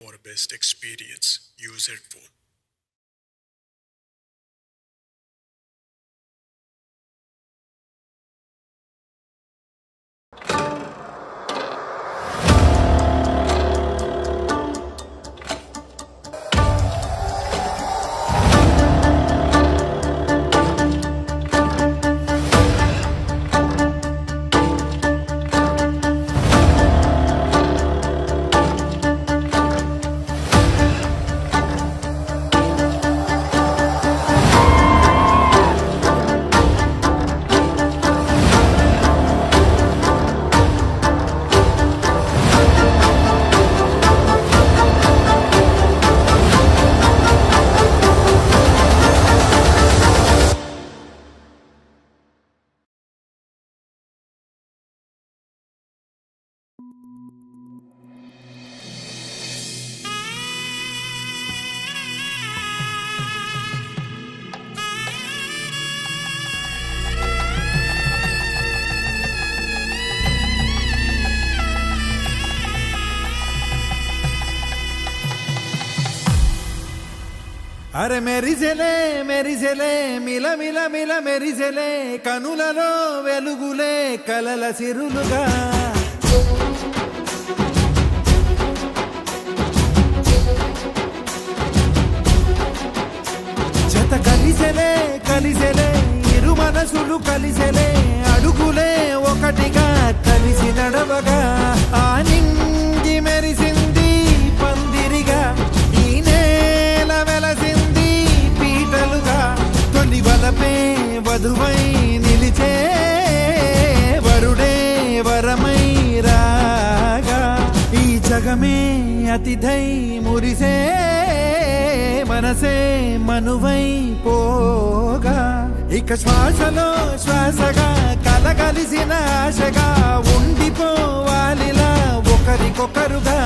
for best experience. Use headphone. అరే మెరిసెలే మెరిసెలే మిల మిల మిల మెరిసెలే కనులలో వెలుగులే కలల సిరులుగా జత కలిసెలే కలిసెలే ఇరు మనసులు కలిసెలే అడుగులే ఒకటిగా కలిసి నడవగా ఆ నింగి మెరిసింది పందిరిగా ఈ నేల వెలసింది పీటలుగా తొలి వలపే వధువై నిలిచే వరుడే వరమై రాగా ఈ జగమే అతిథై మురిసే మనసే మనువై పోగా ఇక శ్వాసలో శ్వాసగా కలగలిసిన ఆశగా ఉండిపోవాలిలా ఒకరికొకరుగా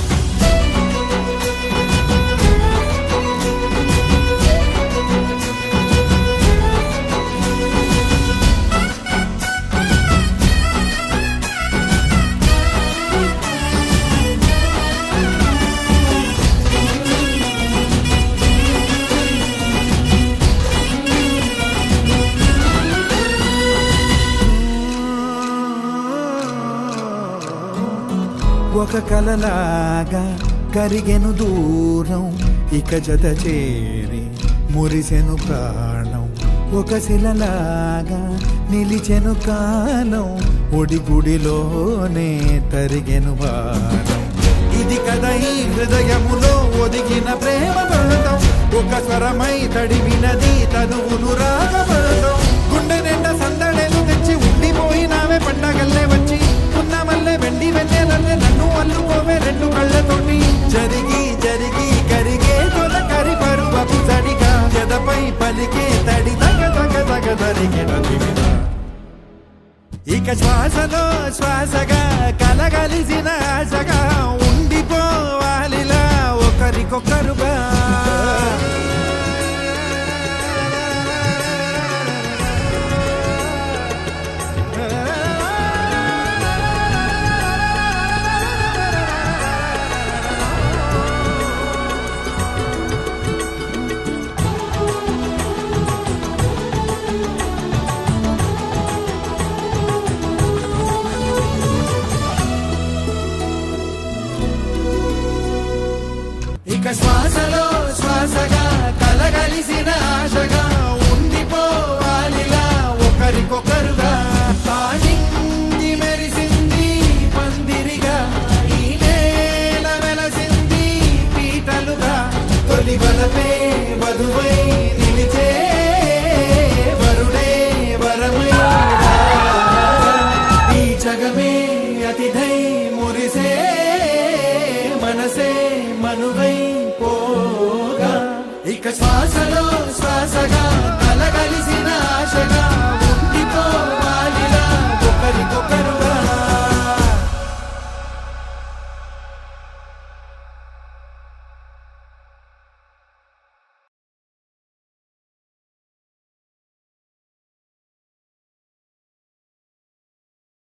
ఒక కలలాగా కరిగెను దూరం ఇక జత చేరి మురిసెను ప్రాణం ఒక శిలలాగా నిలిచెను కాలం ఒడిగుడిలోనే తరిగెను భారం ఇది కదా ఈ హృదయములో ఒదిగిన ప్రేమ పడతాం ఒక స్వరమై తడివినది తనువును రాగపడతాం గుండె నిండా సందడేలు తెచ్చి ఉండిపోయినావే పండగల్లే వచ్చి ఉన్న మల్లె వెండి వెన్నెలల్లే నన్ను అల్లుకోవే రెండు కళ్ళతోటి జరిగి జరిగి కరిగే తొల కరి పరువపు తడిగా ఎదపై పలికే తడి తగ తగ తగ తరిగిన దివిన ఇక శ్వాసలో శ్వాసగా కలగలిసిన ఆశగా ఉండిపోవాలిలా ఒకరికొకరుగా ఇక శ్వాసలో శ్వాసగా కలగలిసిన ఆశగా ఉండిపోవాలిలా ఒకరికొకరుగా తానింది మెరిసింది పందిరిగా ఈ నేల వెలసింది పీటలుగా తొలి వలపే వధువై నిలిచే వరుడే వరమై ఈ జగమే అతిథై మురిసే మనసే మనువై పోగా ఇక శ్వాసలో శ్వాసగా కలగలిసిన ఆశగా ఉండిపోవాలిలా ఒకరికొకరుగా